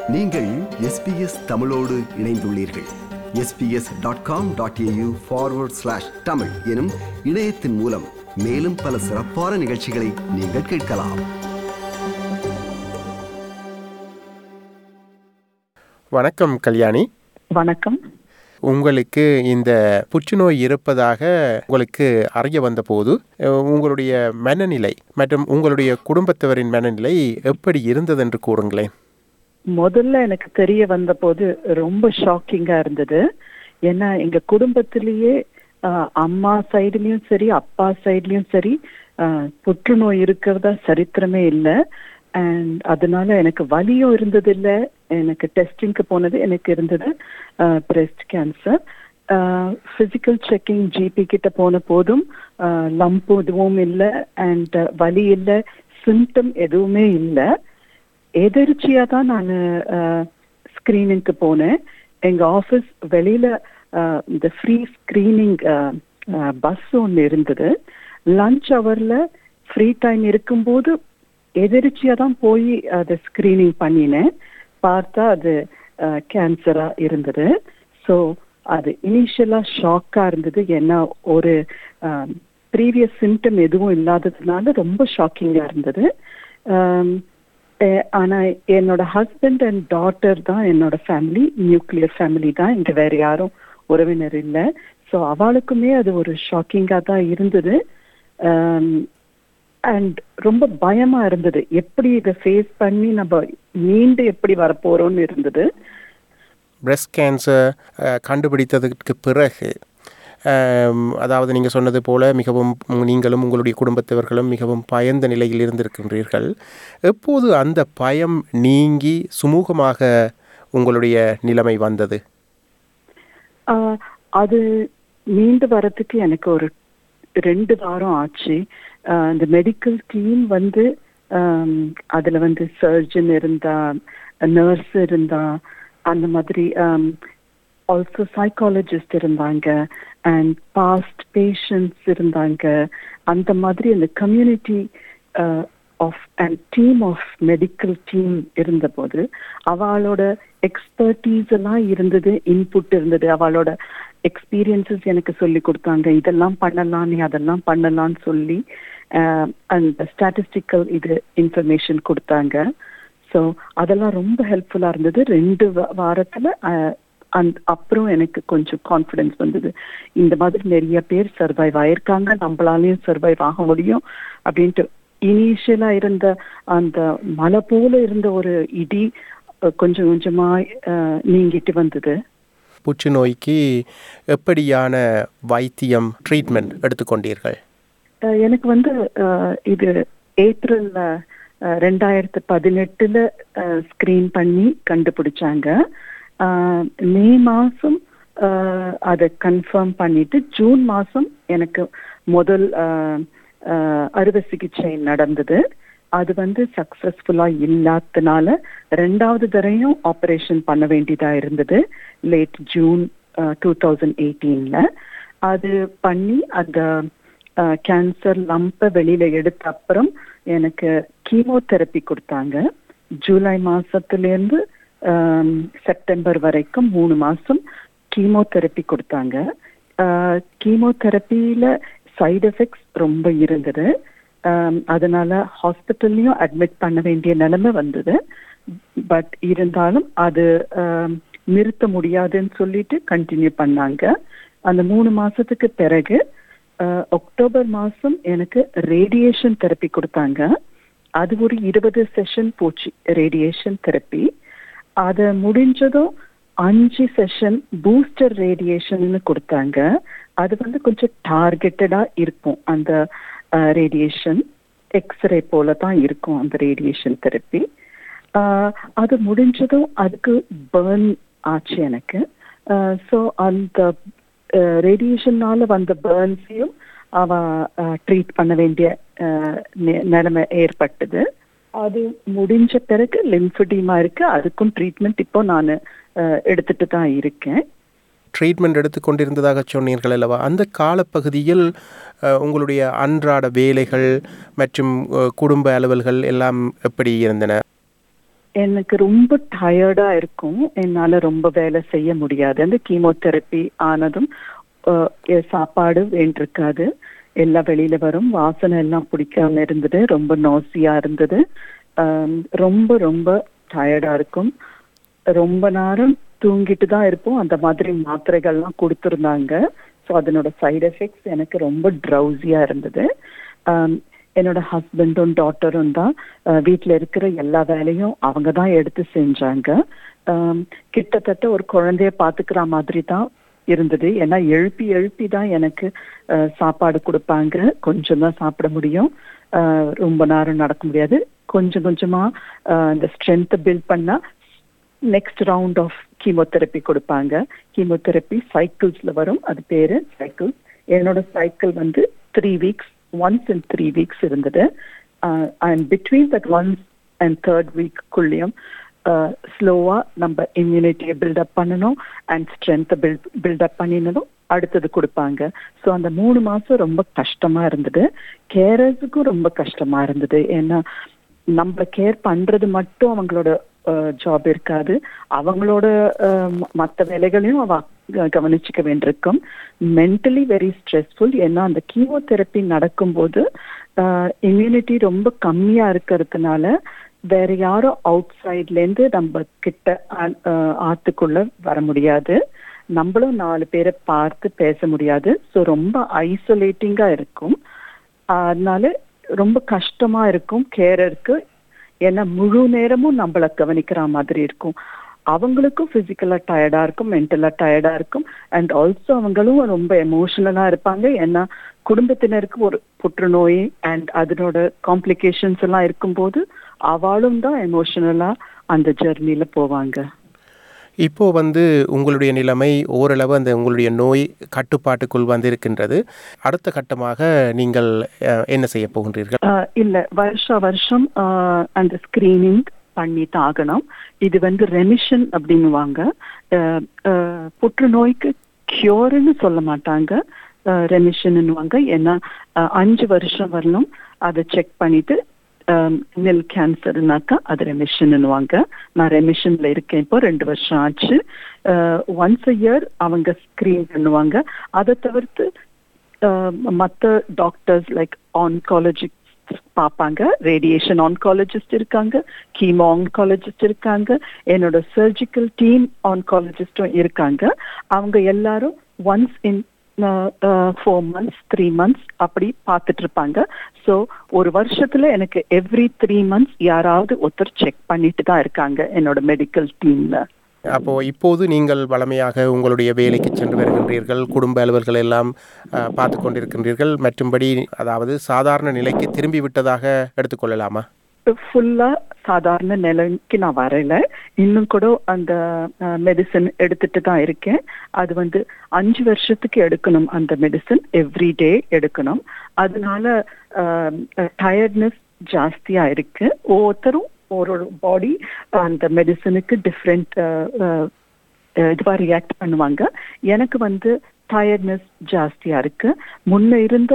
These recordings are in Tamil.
நீங்கள் எஸ்பிஎஸ் தமிழோடு இணைந்துள்ளீர்கள் SBS dot com dot AU forward slash Tamil எனும் இணையத்தின் மூலம் மேலும் பல சிறப்பான நிகழ்ச்சிகளை நீங்கள் கேட்கலாம் வணக்கம் கல்யாணி வணக்கம் உங்களுக்கு இந்த புற்றுநோய் இருப்பதாக உங்களுக்கு அறிய வந்தபோது அஹ், உங்களுடைய மனநிலை மற்றும் உங்களுடைய குடும்பத்தவரின் மனநிலை எப்படி இருந்தது என்று கூறுங்களேன் முதல்ல எனக்கு தெரிய வந்தபோது ரொம்ப ஷாக்கிங்கா இருந்தது ஏன்னா எங்க குடும்பத்திலேயே ஆஹ், அம்மா சைடுலயும் சரி அப்பா சைடுலயும் சரி ஆஹ், புற்றுநோய் இருக்கிறதா சரித்திரமே இல்லை அண்ட் அதனால எனக்கு வலியும் இருந்தது இல்லை எனக்கு டெஸ்டிங்க்கு போனது எனக்கு இருந்தது breast cancer physical checking GP கிட்ட போன போதும் லம்ப் எதுவும் இல்லை அண்ட் வலி இல்லை சிம்டம் எதுவுமே இல்லை எதிர்ச்சியா தான் நான் ஸ்கிரீனிங்க்கு போனேன் எங்க ஆபீஸ் வெளியில அஹ், இந்த ஃப்ரீ ஸ்கிரீனிங் பஸ் ஒன்று இருந்தது லஞ்ச் ஹவர்ல ஃப்ரீ டைம் இருக்கும்போது எதிர்ச்சியா தான் போய் அதை ஸ்கிரீனிங் பண்ணினேன் பார்த்தா அது கேன்சரா இருந்தது ஸோ அது இனிஷியலா ஷாக்கா இருந்தது ஏன்னா ஒரு ப்ரீவியஸ் சிம்டம் எதுவும் இல்லாததுனால ரொம்ப ஷாக்கிங்கா இருந்தது ஆம், eh, ஆனா என்னோட ஹஸ்பண்ட் அண்ட் டாட்டர் தான் என்னோட ஃபேமிலி நியூக்ளியர் ஃபேமிலி தான் இங்க வேற யாரும் உறவினர் இல்லை ஸோ அவளுக்குமே அது ஒரு ஷாக்கிங்கா தான் இருந்தது அண்ட் ரொம்ப பயமா இருந்தது எப்படி இதை ஃபேஸ் பண்ணி நம்ம மீண்டு எப்படி வரப்போறோம்னு இருந்தது பிரஸ்ட் கேன்சர் கண்டுபிடித்ததற்கு பிறகு அம், அதாவது நீங்கள் சொன்னது போல மிகவும் நீங்களும் உங்களுடைய குடும்பத்தவர்களும் மிகவும் பயந்த நிலையில் இருந்திருக்கின்றீர்கள் எப்போது அந்த பயம் நீங்கி சுமூகமாக உங்களுடைய நிலைமை வந்தது ஆஹ் அது மீண்டு வரதுக்கு எனக்கு ஒரு ரெண்டு வாரம் ஆச்சு ஆஹ் இந்த மெடிக்கல் டீம் வந்து ஆம், அதுல வந்து சர்ஜன் இருந்தா நர்ஸ் இருந்தா அந்த மாதிரி ஆல்சோ சைக்காலஜிஸ்ட் இருந்தாங்க அண்ட் பாஸ்ட் பேஷண்ட்ஸ் இருந்தாங்க அந்த மாதிரி அந்த community of and team of medical team இருந்தபோது அவளோட எக்ஸ்பர்டீஸ் எல்லாம் இருந்தது இன்புட் இருந்தது அவளோட எக்ஸ்பீரியன்சஸ் எனக்கு சொல்லி கொடுத்தாங்க இதெல்லாம் பண்ணலாம் நீ அதெல்லாம் பண்ணலாம்னு சொல்லி அஹ், அந்த ஸ்டாட்டிஸ்டிக்கல் இது இன்ஃபர்மேஷன் கொடுத்தாங்க ஸோ அதெல்லாம் ரொம்ப ஹெல்ப்ஃபுல்லா இருந்தது ரெண்டு வா- வாரத்துல அஹ், அந்த அப்புறம் எனக்கு கொஞ்சம் கான்ஃபிடன்ஸ் வந்தது இந்த மாதிரி நிறைய பேர் சர்வைவ் ஆயிருக்காங்க நம்மளாலையும் சர்வைவ் ஆக முடியும் அப்படின்ட்டு இனிஷியலா இருந்த அந்த மலை போல இருந்த ஒரு இடி அஹ், கொஞ்சம் கொஞ்சமா அஹ், நீங்கிட்டு வந்தது புற்றுநோய்க்கு எப்படியான வைத்தியம் ட்ரீட்மெண்ட் எடுத்துக்கொண்டீர்கள் அஹ், எனக்கு வந்து அஹ், இது ஏப்ரல்ல அஹ், ரெண்டாயிரத்து பதினெட்டுல ஸ்கிரீன் பண்ணி கண்டுபிடிச்சாங்க அஹ், மே மாசம் அஹ், அதை கன்ஃபார்ம் பண்ணிட்டு ஜூன் மாசம் எனக்கு முதல் அஹ், அஹ், அறுவை சிகிச்சை நடந்தது அது வந்து சக்சஸ்ஃபுல்லா இல்லாதனால ரெண்டாவது தரையும் ஆபரேஷன் பண்ண வேண்டியதா இருந்தது லேட் ஜூன் டூ தௌசண்ட் எயிட்டீன்ல அது பண்ணி அந்த கேன்சர் லம்பை வெளியில எடுத்த அப்புறம் எனக்கு கீமோதெரப்பி கொடுத்தாங்க ஜூலை மாசத்துல இருந்து ஆம், செப்டம்பர் வரைக்கும் மூணு மாசம் கீமோதெரப்பி கொடுத்தாங்க கீமோதெரப்பியில சைடு எஃபெக்ட்ஸ் ரொம்ப இருந்தது ஆம், அதனால ஹாஸ்பிட்டல்லையும் அட்மிட் பண்ண வேண்டிய நிலைமை வந்தது பட் இருந்தாலும் அது ஆம், நிறுத்த முடியாதுன்னு சொல்லிட்டு கண்டினியூ பண்ணாங்க அந்த மூணு மாசத்துக்கு பிறகு அஹ், அக்டோபர் மாசம் எனக்கு ரேடியேஷன் தெரப்பி கொடுத்தாங்க அது ஒரு இருபது செஷன் போச்சு ரேடியேஷன் தெரப்பி அதை முடிஞ்சதும் அஞ்சு செஷன் பூஸ்டர் ரேடியேஷன்னு கொடுத்தாங்க அது வந்து கொஞ்சம் டார்கெட்டடா இருக்கும் அந்த ரேடியேஷன் எக்ஸ்ரே போல தான் இருக்கும் அந்த ரேடியேஷன் தெரப்பி அது முடிஞ்சதும் அதுக்கு பேர்ன் ஆச்சு எனக்கு ஸோ அந்த ரேடியேஷன்னால வந்த பேர்ன்ஸையும் அவ ட்ரீட் பண்ண வேண்டிய அஹ், நி- நிலைமை ஏற்பட்டது அது முடிஞ்ச பிறகு லிம்ஃபடிமா இருக்கு அதுக்கும் ட்ரீட்மெண்ட் இப்போ நான் எடுத்துட்டு தான் இருக்கேன் ட்ரீட்மெண்ட் எடுத்துக்கொண்டிருந்ததாக சொன்னீர்கள் அல்லவா அந்த காலப்பகுதியில் அஹ், உங்களுடைய அன்றாட வேலைகள் மற்றும் அஹ், குடும்ப அலுவல்கள் எல்லாம் எப்படி இருந்தன எனக்கு ரொம்ப டயர்டா இருக்கும் என்னால ரொம்ப வேலை செய்ய முடியாது அந்த கீமோதெரப்பி ஆனதும் அஹ், எ- சாப்பாடு வேண்டிருக்காது எல்லாம் வெளியில வரும் வாசனை எல்லாம் பிடிக்காம இருந்தது ரொம்ப நோசியா இருந்தது ஆம், ரொம்ப ரொம்ப டயர்டா இருக்கும் ரொம்ப நேரம் தூங்கிட்டு தான் இருப்போம் அந்த மாதிரி மாத்திரைகள்லாம் கொடுத்துருந்தாங்க ஸோ அதனோட சைடு எஃபெக்ட்ஸ் எனக்கு ரொம்ப ட்ரௌசியா இருந்தது ஆம், என்னோட ஹஸ்பண்டும் டாட்டரும் தான் வீட்டில் இருக்கிற எல்லா வேலையும் அவங்க தான் எடுத்து செஞ்சாங்க ஆம், கிட்டத்தட்ட ஒரு குழந்தைய பார்த்துக்கிற மாதிரி தான் இருந்தது ஏன்னா எழுப்பி எழுப்பி தான் எனக்கு அஹ், சாப்பாடு கொடுப்பாங்க கொஞ்சம் தான் சாப்பிட முடியும் அஹ், ரொம்ப நேரம் நடக்க முடியாது கொஞ்சம் கொஞ்சமா அஹ், இந்த ஸ்ட்ரென்த்தை பில்ட் பண்ணா நெக்ஸ்ட் ரவுண்ட் ஆஃப் கீமோதெரப்பி கொடுப்பாங்க கீமோதெரப்பி சைக்கிள்ஸ்ல வரும் அது பேரு சைக்கிள் என்னோட சைக்கிள் வந்து three weeks once in three weeks இருந்தது and between that once and third வீக்குள்ளேயும் ஸ்லோவா நம்ம இம்யூனிட்டியை பில்டப் பண்ணணும் அண்ட் ஸ்ட்ரென்த்தை பில்ட் பில்டப் பண்ணினதும் அடுத்தது கொடுப்பாங்க ஸோ அந்த மூணு மாசம் ரொம்ப கஷ்டமா இருந்தது கேரர்ஸுக்கும் ரொம்ப கஷ்டமா இருந்தது ஏன்னா நம்ம கேர் பண்றது மட்டும் அவங்களோட ஜாப் இருக்காது அவங்களோட மற்ற வேலைகளையும் அவ க- கவனிச்சுக்க வேண்டியிருக்கும் மென்டலி வெரி ஸ்ட்ரெஸ்ஃபுல் ஏன்னா அந்த கீமோதெரப்பி நடக்கும்போது இம்யூனிட்டி ரொம்ப கம்மியா இருக்கிறதுனால வேற யாரும் அவுட் சைட்ல இருந்து நம்ம கிட்ட ஆ- அஹ், ஆத்துக்குள்ள வர முடியாது நம்மளும் நாலு பேரை பார்த்து பேச முடியாது ஸோ ரொம்ப ஐசோலேட்டிங்கா இருக்கும் அதனால ரொம்ப கஷ்டமா இருக்கும் கேரருக்கு ஏன்னா முழு நேரமும் நம்மள கவனிக்கிற மாதிரி இருக்கும் அவங்களுக்கும் பிசிக்கலா டயர்டா இருக்கும் மென்டலா டயர்டா இருக்கும் அண்ட் ஆல்சோ அவங்களும் ரொம்ப எமோஷனலா இருப்பாங்க ஏன்னா குடும்பத்தினருக்கு ஒரு புற்றுநோய் அண்ட் அதனோட காம்ப்ளிகேஷன்ஸ் எல்லாம் இருக்கும்போது அவளும் தான் எமோஷனலா அந்த ஜெர்னில போவாங்க இப்போ வந்து உங்களுடைய நிலைமை ஓரளவு அந்த உங்களுடைய நோய் கட்டுப்பாட்டுக்குள் வந்திருக்கின்றது அடுத்த கட்டமாக நீங்கள் அஹ், என்ன செய்ய போகின்றீர்கள் ஆஹ் இல்ல வருஷா வருஷம் ஆஹ் அந்த ஸ்கிரீனிங் பண்ணி தாகணும் இது வந்து ரெமிஷன் அப்படின்னுவாங்க ஆஹ் ஆஹ் புற்றுநோய்க்கு கியூர்னு சொல்ல மாட்டாங்க ரெமிஷன்னுவாங்க ஏன்னா ஆஹ் அஞ்சு வருஷம் வரணும் அதை செக் பண்ணிட்டு நெல் கேன்சர்னாக்கா அது ரெமிஷன்னுவாங்க நான் ரெமிஷன்ல இருக்கேன் இப்போ ரெண்டு வருஷம் ஆச்சு ஒன்ஸ் அ இயர் அவங்க ஸ்கிரீன் பண்ணுவாங்க அதை தவிர்த்து மற்ற டாக்டர்ஸ் லைக் ஆன்காலஜி பார்ப்பாங்க ரேடியேஷன் ஆன்காலஜிஸ்ட் இருக்காங்க கீமோ ஆன்காலஜிஸ்ட் இருக்காங்க என்னோட சர்ஜிக்கல் டீம் ஆன்காலஜிஸ்டும் இருக்காங்க அவங்க எல்லாரும் once in four months three months அப்படி பார்த்துட்டு இருப்பாங்க ஸோ ஒரு வருஷத்துல எனக்கு எவ்ரி த்ரீ மந்த்ஸ் யாராவது ஒருத்தர் செக் பண்ணிட்டு தான் இருக்காங்க என்னோட மெடிக்கல் டீம்ல அப்போ இப்போது நீங்கள் வளமையாக உங்களுடைய வேலைக்கு சென்று வருகின்றீர்கள் குடும்ப அலுவல்கள் எல்லாம் அஹ், பார்த்து கொண்டிருக்கின்றீர்கள் மற்றும்படி அதாவது சாதாரண நிலைக்கு திரும்பி விட்டதாக எடுத்துக்கொள்ளலாமா ஃபுல்லா சாதாரண நிலைக்கு நான் வரல இன்னும் கூட அந்த மெடிசன் எடுத்துட்டு தான் இருக்கேன் அது வந்து அஞ்சு வருஷத்துக்கு எடுக்கணும் அந்த மெடிசன் எவ்ரி டே எடுக்கணும் அதனால டயர்ட்னஸ் ஜாஸ்தியா இருக்கு ஒவ்வொருத்தரும் ஒரு பாடி அந்த மெடிசனுக்கு டிஃப்ரெண்ட் இதுவா ரியாக்ட் பண்ணுவாங்க எனக்கு வந்து டயர்ட்னஸ் ஜாஸ்தியா இருக்கு முன்ன இருந்த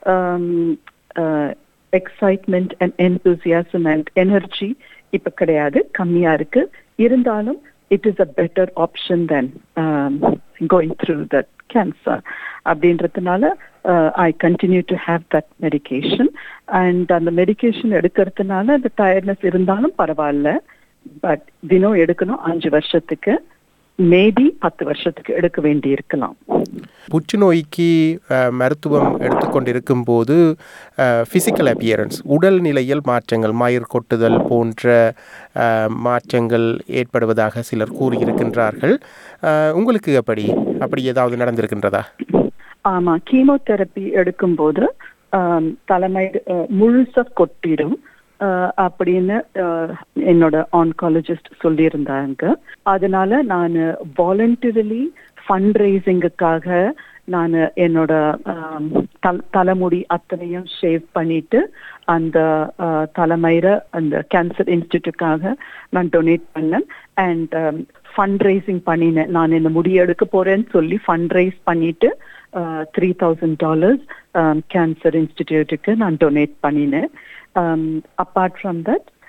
excitement and enthusiasm and energy இப்ப கிடையாது கம்மியா இருக்கு இருந்தாலும் it is a better option then going through that cancer அப்படின்றதுனால I continue to have that medication and அந்த மெடிகேஷன் எடுக்கிறதுனால அந்த டயர்ட்னஸ் இருந்தாலும் பரவாயில்ல பட் தினம் எடுக்கணும் அஞ்சு வருஷத்துக்கு மேபி பத்து வருஷத்துக்கு எடுக்க வேண்டி இருக்கலாம் புற்றுநோய்க்கு அஹ், மருத்துவம் எடுத்துக்கொண்டிருக்கும் போது ஃபிசிக்கல் அப்பியரன்ஸ் உடல் நிலையில் மாற்றங்கள் மயிர் கொட்டுதல் போன்ற அஹ், மாற்றங்கள் ஏற்படுவதாக சிலர் கூறியிருக்கின்றார்கள் அஹ், உங்களுக்கு அப்படி அப்படி ஏதாவது நடந்திருக்கின்றதா ஆமா கீமோதெரப்பி எடுக்கும்போது ஆம், தலைமை அஹ், முழுசா கொட்டிடும் அஹ், அப்படின்னு அஹ், என்னோட ஆன்காலஜிஸ்ட் சொல்லியிருந்தாங்க அதனால நான் வாலண்டரிலி ஃபண்ட் ரைசிங்குக்காக நான் என்னோட ஆம், தல்- தலைமுடி அத்தனையும் ஷேவ் பண்ணிட்டு அந்த அஹ், தலைமயிர அந்த கேன்சர் இன்ஸ்டிடியூட்டுக்காக நான் டொனேட் பண்ணேன் அண்ட் ஃபண்ட் ரைசிங் பண்ணினேன் நான் இந்த முடி எடுக்க போறேன்னு சொல்லி ஃபண்ட் ரைஸ் பண்ணிட்டு த்ரீ தௌசண்ட் டாலர்ஸ் கேன்சர் இன்ஸ்டிடியூட்டுக்கு நான் டொனேட் பண்ணினேன் அப்பார்ட் ஃப்ரம் தட்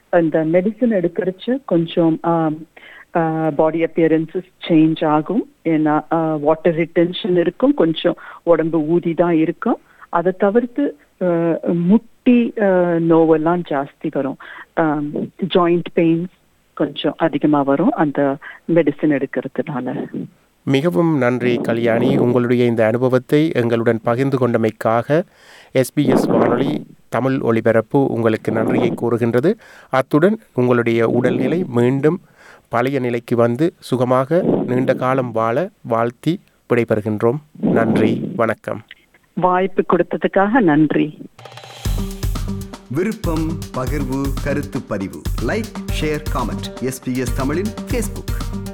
இந்த மெடிசன் எடுக்கிறச்சு கொஞ்சம் பாடி அப்பியரன்சஸ் சேஞ்ச் ஆகும் ஏன்னா வாட்டர் ரிட்டென்ஷன் இருக்கும் கொஞ்சம் உடம்பு ஊதி தான் இருக்கும் அதை தவிர்த்து ஆஹ், முட்டி ஆஹ், நோவெல்லாம் ஜாஸ்தி வரும் ஜாயிண்ட் பெயின்ஸ் கொஞ்சம் அதிகமா வரும் அந்த மெடிசன் எடுக்கிறதுனால மிகவும் நன்றி கல்யாணி உங்களுடைய இந்த அனுபவத்தை எங்களுடன் பகிர்ந்து கொண்டமைக்காக எஸ்பிஎஸ் வானொலி தமிழ் ஒளிபரப்பு உங்களுக்கு நன்றியை கூறுகின்றது அத்துடன் உங்களுடைய உடல்நிலை மீண்டும் பழைய நிலைக்கு வந்து சுகமாக நீண்ட காலம் வாழ வாழ்த்தி விடைபெறுகின்றோம் நன்றி வணக்கம் வாய்ப்பு கொடுத்ததுக்காக நன்றி விருப்பம் பகிர்வு கருத்து பதிவு லைக் ஷேர் காமெண்ட் எஸ்பிஎஸ் தமிழின் ஃபேஸ்புக்